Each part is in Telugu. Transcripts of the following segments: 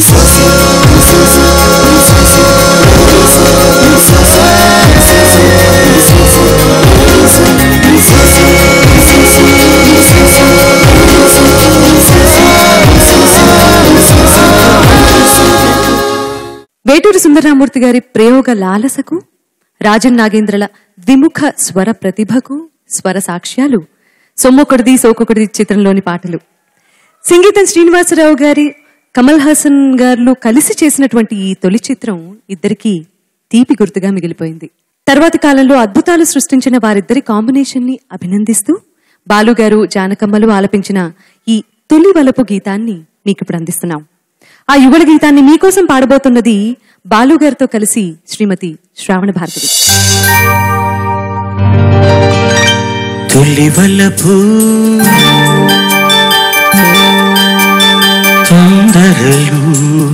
వేటూరి సుందరరామూర్తి గారి ప్రయోగ లాలసకు రాజన్ నాగేంద్రల ద్విముఖ స్వర ప్రతిభకు స్వర సాక్ష్యాలు సొమ్మొకటిది సోకొకటిది చిత్రంలోని పాటలు సంగీతం శ్రీనివాసరావు గారి కమల్ హాసన్ గారు కలిసి చేసినటువంటి ఈ తొలి చిత్రం ఇద్దరికి తీపి గుర్తుగా మిగిలిపోయింది తర్వాతి కాలంలో అద్భుతాలు సృష్టించిన వారిద్దరి కాంబినేషన్ ని అభినందిస్తూ బాలు గారు జానకమ్మలు ఆలపించిన ఈ తొలి వలపు గీతాన్ని మీకు ఇప్పుడు అందిస్తున్నాం ఆ యుగల గీతాన్ని మీకోసం పాడబోతున్నది బాలు గారితో కలిసి శ్రీమతి శ్రావణ భారతి తొలివలపు తొందరలు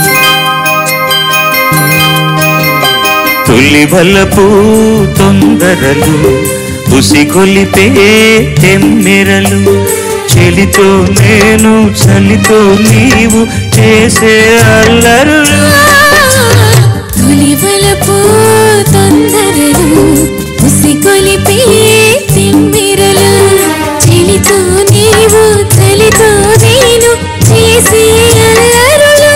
తొలివలపు తొందరలు ఉసిగొలిపే తెమ్మెరలు చెలితో నేను చలితో నీవు చేసే అల్లరులు తొలివలపు తొందరలు ఉసిగొలిపే తిమ్మిరలు చెలితో నీవు చలితో నేను చేసే అల్లరులు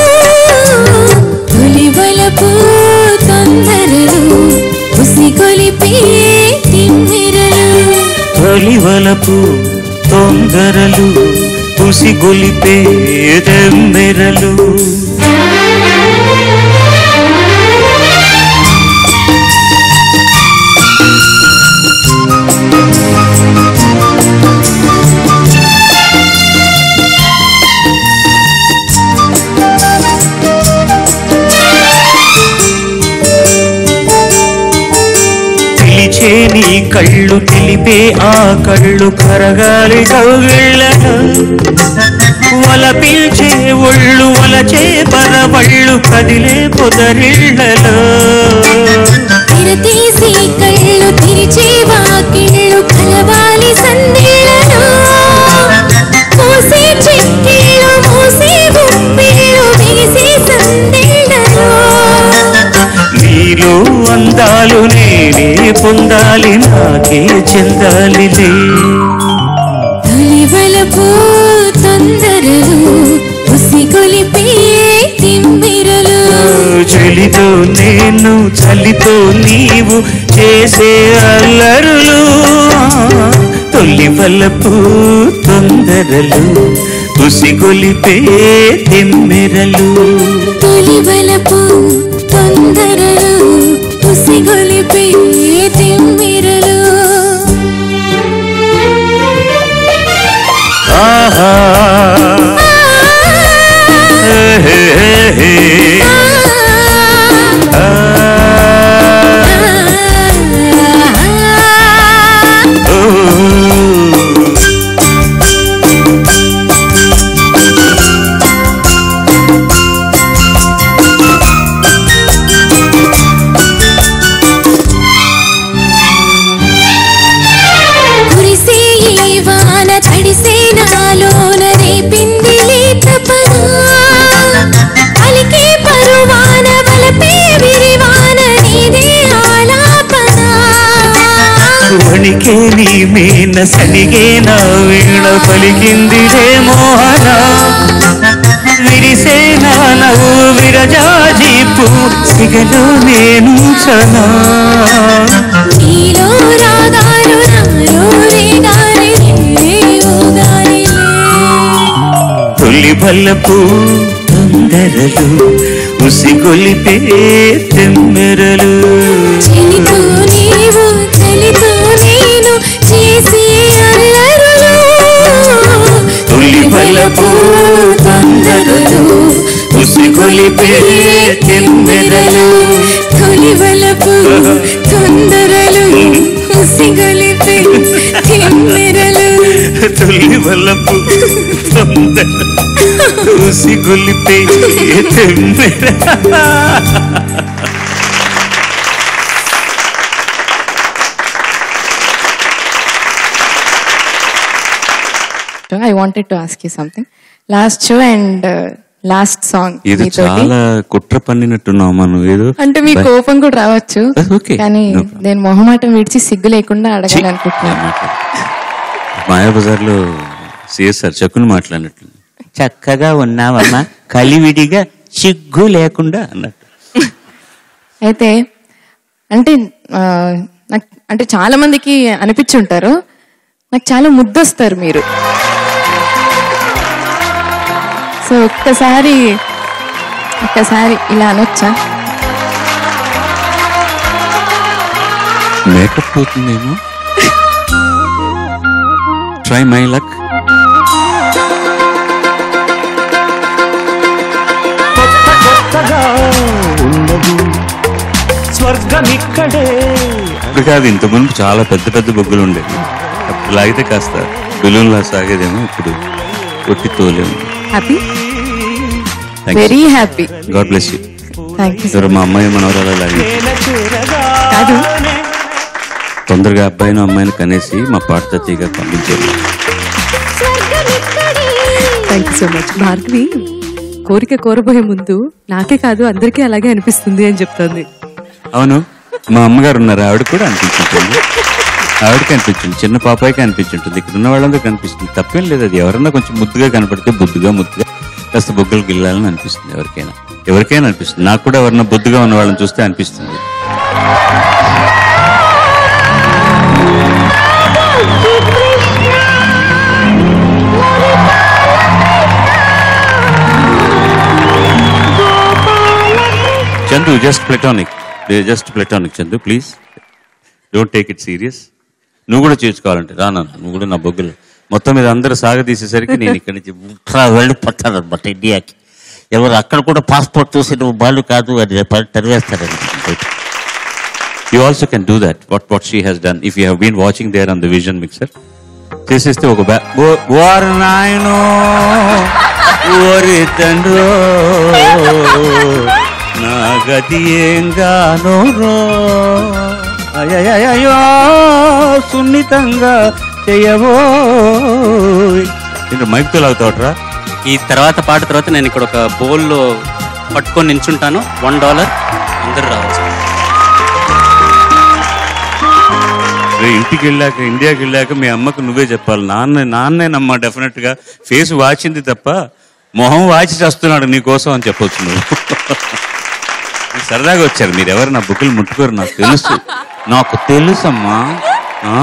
తొలివలపు తొందరలు ఉసిగొలిపే తిమ్మిరలు తొలివలపు తొందరలు ఉసిగొలిపే తెమ్మెరలు పిలిచే నీ కళ్ళు తెలిపే ఆ కళ్ళు కరగాలి కౌగిళ్ళను వల పిలిచే ఒళ్ళు వలచే పరవళ్ళు కదిలే పొదరిళ్ళలో తెరతీసి కళ్ళు తెరిచే వాకిళ్ళు కలవాలి సందేళను మూసే చెక్కిళ్ళు మూసే గుప్పిళ్ళు బిగిసే సందేళను నీలో అందాలు నేనే పొందాలి నాకే చెందాలిలే తొలివలపు తొందరలు ఉసిగొలిపే తిమ్మిరలు చెలితో నేను చలితో నీవు చేసే అల్లరులు తొలి వలపు తొందరలు ఉసిగొలిపే తెమ్మెరలు తొలివలపు తొందరలు ఉసిగొలిపే తిమ్మిరలు ఆహా హే, హే, హే, హే. ఆ, ఓ. కురిసే ఈ వాన తడిసే నాలోన రేపింది లేతపన అలికే పరువాన వలపే విరివాన నీదే ఆలాపన వణికే నీ మీన సనిగే నా వీణ పలికిందిలే మోహన విరిసే నా నవ్వు విరజాజీపు సిగలో నేను చనా నీలో రాగాలు నాలో రేగాలి ఊగాలిలే తొలి బల్లపు తొందరలు ఉసిగొలిపే తెమ్మెరలు చెలితో నీవు చలితో నేను చేసే అల్లరులు తొలి బల్లపు తొందరలు ఉసిగొలిపే తెమ్మెరలు తొలివలపు తొందరలు ఉసిగొలిపే తిమ్మెరలు తొలి వల్లపు తొందర ఉసిగొలిపే తెమ్మెర I wanted to ask you something. Last show and uh, last song ఇది చాలా కుట్ర పన్నినట్టున్నావు మనం ఏదో అంటే మీ కోపం కూడా రావచ్చు That's okay. కానీ No problem. నేను మొహమాటం విడిచి సిగ్గు లేకుండా అడగాలనుకుంటున్నాను మాయాబజార్ లో సిఎస్ఆర్ చక్కుని మాట్లాడినట్టు చక్కగా ఉన్నావమ్మా కలివిడిగా సిగ్గు లేకుండా అన్నట్టు అయితే అంటే ఆ, నాకు అంటే చాలా మందికి అనిపించి ఉంటారు నాకు చాలా ముద్దొస్తారు మీరు సో ఒక్కసారి ఒక్కసారి ఇలా అనొచ్చా మేకప్ పోతుందేమో ట్రై మై లక్ కొత్త కొత్తగా ఉన్నది స్వర్గం ఇక్కడే ఇప్పుడు కాదు ఇంత ముందు చాలా పెద్ద పెద్ద బొగ్గులు ఉండేవి అప్పుడు లాగితే కాస్త బెలూన్ లా సాగేదేమో ఇప్పుడు కొట్టి తోలేము happy very happy God bless you thank you ఎవరు మా అమ్మాయి మనవరాలు లాగి కాదు తొందరగా అబ్బాయిని అమ్మాయిని కనేసి మా పాట తీగా పంపించారు thank you so much Bhargavi కోరిక కోరబోయే ముందు నాకే కాదు అందరికీ అలాగే అనిపిస్తుంది అని చెప్తోంది అవును మా అమ్మగారు ఉన్నారు ఆవిడ కూడా అనిపించుంటుంది ఆవిడకి అనిపించింది చిన్న పాపాయికి అనిపించుంటుంది ఇక్కడ ఉన్న వాళ్ళందరికీ అనిపిస్తుంది తప్పేం లేదు అది ఎవరన్నా కొంచెం ముద్దుగా కనపడితే బుద్దుగా ముద్దుగా కాస్త బొగ్గలు గిల్లాలని అనిపిస్తుంది ఎవరికైనా ఎవరికైనా అనిపిస్తుంది నాకు కూడా ఎవరన్నా బొద్దుగా ఉన్న వాళ్ళని చూస్తే అనిపిస్తుంది Chandu just platonic just platonic Chandu please don't take it serious నువ్వు కూడా చేర్చుకోవాలంటే రానా నువ్వు కూడా నా బొగ్గులు మొత్తం మీద అందరూ సాగదీసేసరికి నేను ఇక్కడి నుంచి ఇట్లా వెళ్ళిపోతాను అనమాట ఇండియాకి ఎవరు అక్కడ కూడా పాస్పోర్ట్ చూసి నువ్వు బాలు కాదు అని తరివేస్తారని you also can do that what what she has done if you have been watching there on the vision mixer చేసేస్తే ఒక బ్యా ఓరి నాయనో ఓరి తండ్రో నా గతి ఏం గానో రో అయ్యో సున్నితంగా చెయ్యవో ఇంకా మైక్తో లాగుతావట్రా ఈ తర్వాత పాట తర్వాత నేను ఇక్కడ ఒక బౌల్లో పట్టుకొని నించుంటాను వన్ డాలర్ అందరు రావచ్చు రే ఇంటికి వెళ్ళాక ఇండియాకి వెళ్ళాక మీ అమ్మకు నువ్వే చెప్పాలి నాన్న నాన్నేనమ్మా డెఫినెట్ గా ఫేస్ వాచింది తప్ప మొహం వాచి చేస్తున్నాడు నీ కోసం అని చెప్పొచ్చు నువ్వు మీరు సరదాగా వచ్చారు మీరు ఎవరు నా బుక్కులు ముట్టుకోరు నాకు తెలుసు నాకు తెలుసమ్మా ఆ.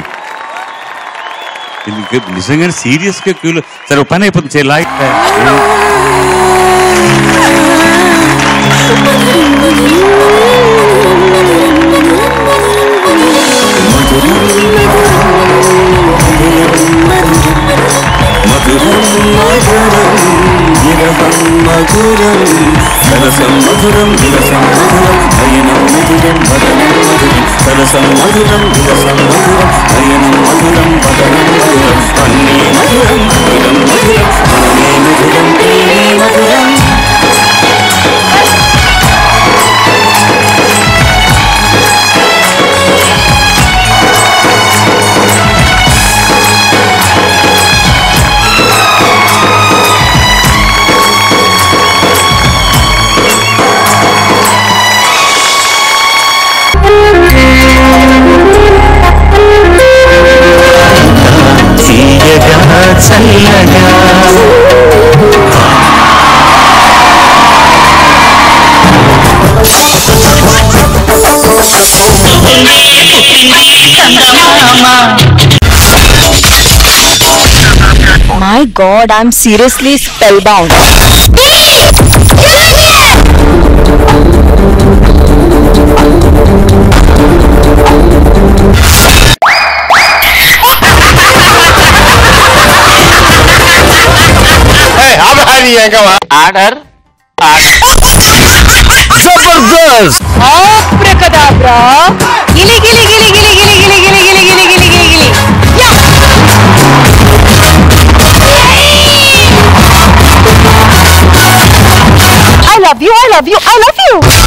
ఇది నిజంగానే సీరియస్ గా క్యూలో సరే ఓ పని అయిపోతుంది చే లాయ్ తీయగా చల్లగా My god, I'm seriously spellbound. Order Abracadabra! Gili gili gili gili gili gili gili gili gili gili gili gili. Yeah! I love you, I love you, I love you!